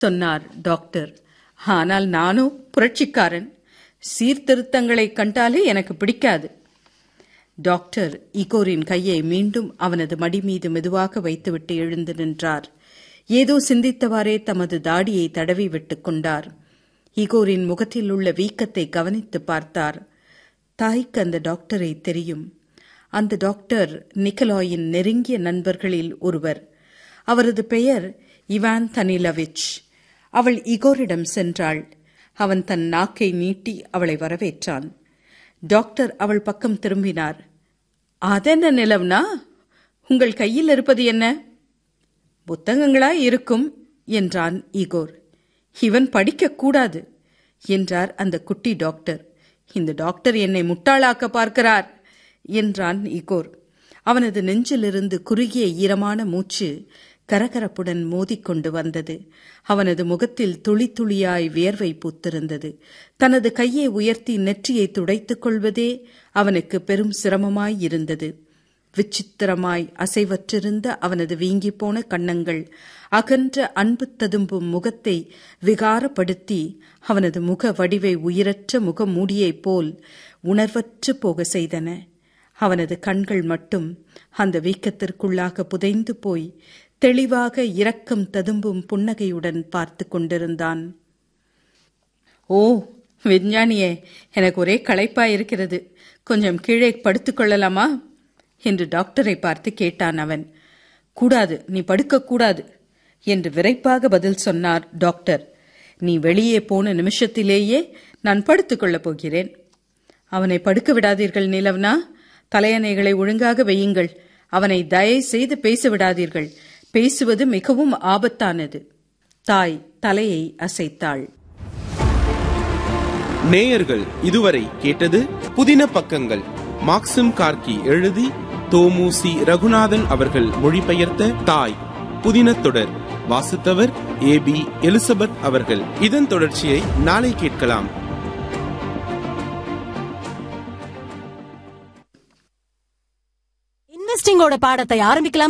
சொன்னார் டாக்டர் ஆனால் நானோ புரட்சிக்காரன் சீர்திருத்தங்களை கண்டாலே எனக்கு பிடிக்காது டாக்டர் இகோரின் கையை மீண்டும் அவனது மடி மீது மெதுவாக வைத்துவிட்டு எழுந்து நின்றார் ஏதோ சிந்தித்தவாறே தமது தாடியை தடவி விட்டுக் கொண்டார் இகோரின் முகத்தில் உள்ள வீக்கத்தை கவனித்து பார்த்தார் தாய்க்கு அந்த டாக்டரை தெரியும் அந்த டாக்டர் நிக்கலாயின் நெருங்கிய நண்பர்களில் ஒருவர் அவரது பெயர் இவான் தனிலவிச் அவள் இகோரிடம் சென்றாள் அவன் தன் நாக்கை நீட்டி அவளை வரவேற்றான் டாக்டர் அவள் பக்கம் திரும்பினார் அதென்ன நிலவுனா உங்கள் கையில் இருப்பது என்ன புத்தகங்களா இருக்கும் என்றான் ஈகோர் இவன் படிக்கக்கூடாது என்றார் அந்த குட்டி டாக்டர் இந்த டாக்டர் என்னை முட்டாளாக்க பார்க்கிறார் என்றான் ஈகோர் அவனது நெஞ்சிலிருந்து குறுகிய ஈரமான மூச்சு கரகரப்புடன் மோதிக்கொண்டு வந்தது அவனது முகத்தில் துளி துளியாய் வியர்வை பூத்திருந்தது தனது கையை உயர்த்தி நெற்றியை துடைத்துக் கொள்வதே அவனுக்கு பெரும் சிரமமாய் இருந்தது விசித்திரமாய் அசைவற்றிருந்த அவனது வீங்கிப்போன கன்னங்கள் அகன்ற அன்பு ததும்பும் முகத்தை விகாரப்படுத்தி அவனது முக வடிவை உயிரற்ற முக மூடியைப் போல் உணர்வற்று போக செய்தன அவனது கண்கள் மட்டும் அந்த வீக்கத்திற்குள்ளாக புதைந்து போய் தெளிவாக இரக்கம் ததும்பும் புன்னகையுடன் பார்த்து கொண்டிருந்தான் ஓ விஞ்ஞானியே எனக்கு ஒரே களைப்பாயிருக்கிறது கொஞ்சம் கீழே படுத்துக் கொள்ளலாமா என்று டாக்டரை பார்த்து கேட்டான் அவன் கூடாது நீ படுக்கக்கூடாது என்று விரைப்பாக பதில் சொன்னார் டாக்டர் நீ வெளியே போன நிமிஷத்திலேயே நான் படுத்துக் கொள்ளப் போகிறேன் அவனை படுக்க விடாதீர்கள் நிலவனா தலையணைகளை ஒழுங்காக வையுங்கள் அவனை தயவு செய்து பேச விடாதீர்கள் பேசுவது மிகவும் ஆபத்தானது தாய் தலையை அசைத்தாள் நேயர்கள் இதுவரை கேட்டது புதின பக்கங்கள் மாக்சிம் கார்கி எழுதி தோமுசி ரகுநாதன் அவர்கள் மொழிபெயர்த்த தாய் புதின தொடர் வாசித்தவர் ஏ பி எலிசபெத் அவர்கள் இதன் தொடர்ச்சியை நாளை கேட்கலாம் இன்வெஸ்டிங்கோட பாடத்தை ஆரம்பிக்கலாம்